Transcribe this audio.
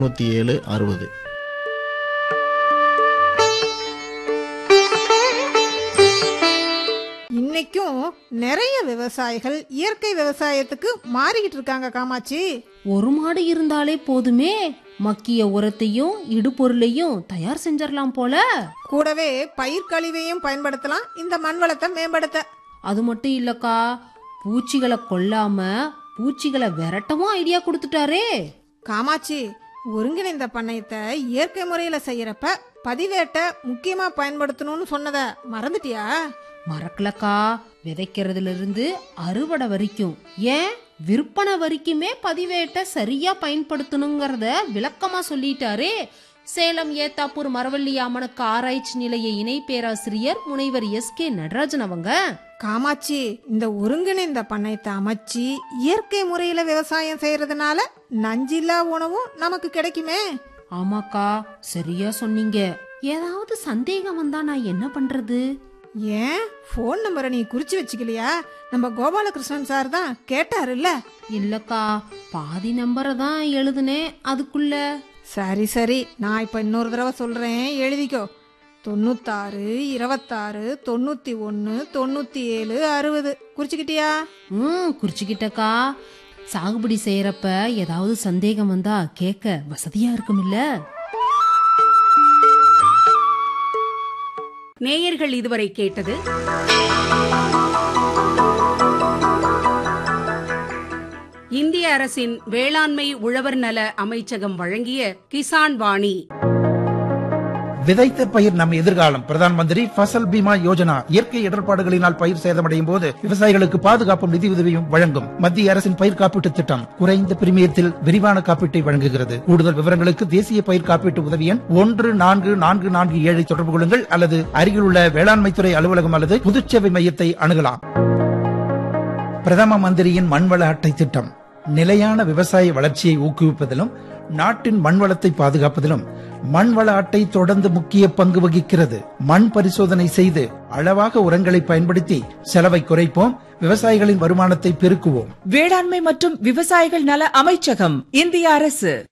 நூற்றி ஏழு அறுபது இன்னைக்கும் நிறைய விவசாயிகள் இயற்கை விவசாயத்துக்கு மாறிக்கிட்டு இருக்காங்க காமாட்சி ஒரு மாடு இருந்தாலே போதுமே மக்கிய உரத்தையும் இடுபொருளையும் தயார் செஞ்சிடலாம் போல கூடவே பயிர் கழிவையும் பயன்படுத்தலாம் இந்த மண் வளத்தை மேம்படுத்த அது மட்டும் இல்லக்கா பூச்சிகளை கொல்லாம பூச்சிகளை விரட்டவும் ஐடியா கொடுத்துட்டாரே காமாட்சி ஒருங்கிணைந்த பண்ணையத்தை இயற்கை முறையில செய்யறப்ப பதிவேட்டை முக்கியமா பயன்படுத்தணும்னு சொன்னத மறந்துட்டியா மறக்கலக்கா விதைக்கிறதுல இருந்து அறுவடை வரைக்கும் ஏன் விற்பனை வரைக்குமே பதிவேட்டை சரியா பயன்படுத்தணுங்கிறத விளக்கமா சொல்லிட்டாரே சேலம் ஏத்தாப்பூர் மரவள்ளி அம்மனுக்கு ஆராய்ச்சி நிலைய இணை பேராசிரியர் முனைவர் எஸ் கே நடராஜன் அவங்க காமாட்சி இந்த ஒருங்கிணைந்த பண்ணையத்தை அமைச்சு இயற்கை முறையில விவசாயம் செய்யறதுனால நஞ்சில்லா உணவும் நமக்கு கிடைக்குமே ஆமாக்கா சரியா சொன்னீங்க ஏதாவது சந்தேகம் வந்தா நான் என்ன பண்றது ஏன் ஃபோன் நம்பரை நீ குறிச்சு வச்சுக்கலையா நம்ம கோபாலகிருஷ்ணன் சார் தான் கேட்டாருல்ல இல்லக்கா பாதி நம்பரை தான் எழுதுனேன் அதுக்குள்ள சரி சரி நான் இப்ப இன்னொரு தடவை சொல்றேன் எழுதிக்கோ தொண்ணூத்தாறு இருபத்தாறு தொண்ணூத்தி ஒன்னு தொண்ணூத்தி ஏழு அறுபது குறிச்சுக்கிட்டியா ம் குறிச்சுக்கிட்டக்கா சாகுபடி செய்யறப்ப ஏதாவது சந்தேகம் வந்தா கேட்க வசதியா இருக்குமில்ல நேயர்கள் இதுவரை கேட்டது இந்திய அரசின் வேளாண்மை உழவர் நல அமைச்சகம் வழங்கிய கிசான் வாணி விதைத்த பயிர் நம் எதிர்காலம் பிரதான் மந்திரி ஃபசல் பீமா யோஜனா இயற்கை இடர்பாடுகளினால் பயிர் சேதமடையும் போது விவசாயிகளுக்கு பாதுகாப்பும் நிதி உதவியும் வழங்கும் மத்திய அரசின் பயிர் காப்பீட்டு திட்டம் குறைந்த பிரீமியத்தில் விரிவான காப்பீட்டை வழங்குகிறது கூடுதல் விவரங்களுக்கு தேசிய பயிர் காப்பீட்டு உதவி எண் ஒன்று நான்கு நான்கு நான்கு ஏழை தொடர்பு கொள்ளுங்கள் அல்லது அருகிலுள்ள வேளாண்மைத்துறை அலுவலகம் அல்லது பொதுச்சேவை மையத்தை அணுகலாம் பிரதம மந்திரியின் மண்வள அட்டை திட்டம் நிலையான விவசாய வளர்ச்சியை ஊக்குவிப்பதிலும் நாட்டின் மண்வளத்தை பாதுகாப்பதிலும் மண்வள அட்டை தொடர்ந்து முக்கிய பங்கு வகிக்கிறது மண் பரிசோதனை செய்து அளவாக உரங்களை பயன்படுத்தி செலவை குறைப்போம் விவசாயிகளின் வருமானத்தை பெருக்குவோம் வேளாண்மை மற்றும் விவசாயிகள் நல அமைச்சகம் இந்திய அரசு